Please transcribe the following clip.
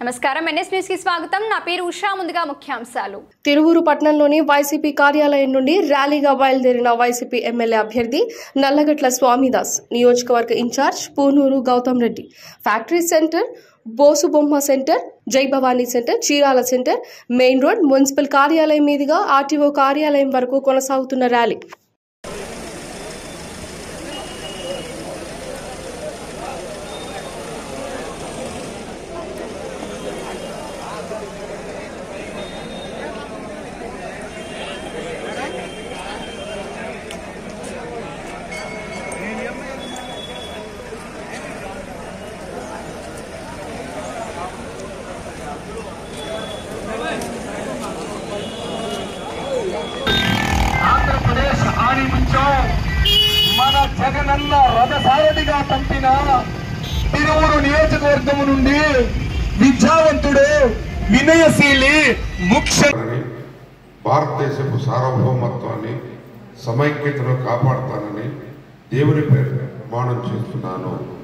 నమస్కారం NS news కి స్వాగతం నా పేరు ఉషా ముందుగా ముఖ్యాంశాలు తిరువూరు పట్టణంలోని వైసీపీ కార్యాలయం నుండి ర్యాలీగా బయలుదేరిన వైసీపీ ఎమ్మెల్యే అభ్యర్థి నల్లగట్ల స్వామిదాస్ నియోజకవర్గ incharge Punuru Gautham Reddy factory centre Bosubomma centre జై Bhavani centre Chirala centre main road municipal కార్యాలయం మీదుగా ఆర్టీఓ కార్యాలయం వరకు కొనసాగుతున్న ర్యాలీ ఆంధ్రప్రదేశ్ ఆణిముత్యం మన జగనన్న రథసారథిగా పంపిన తిరువురు నియోజకవర్గం నుండి విద్యావంతుడు వినయశీలి ముఖ్య అని భారతదేశపు సార్వభౌమత్వాన్ని సమైక్యతను కాపాడతానని దేవుని పేరు ప్రమాణం చేస్తున్నాను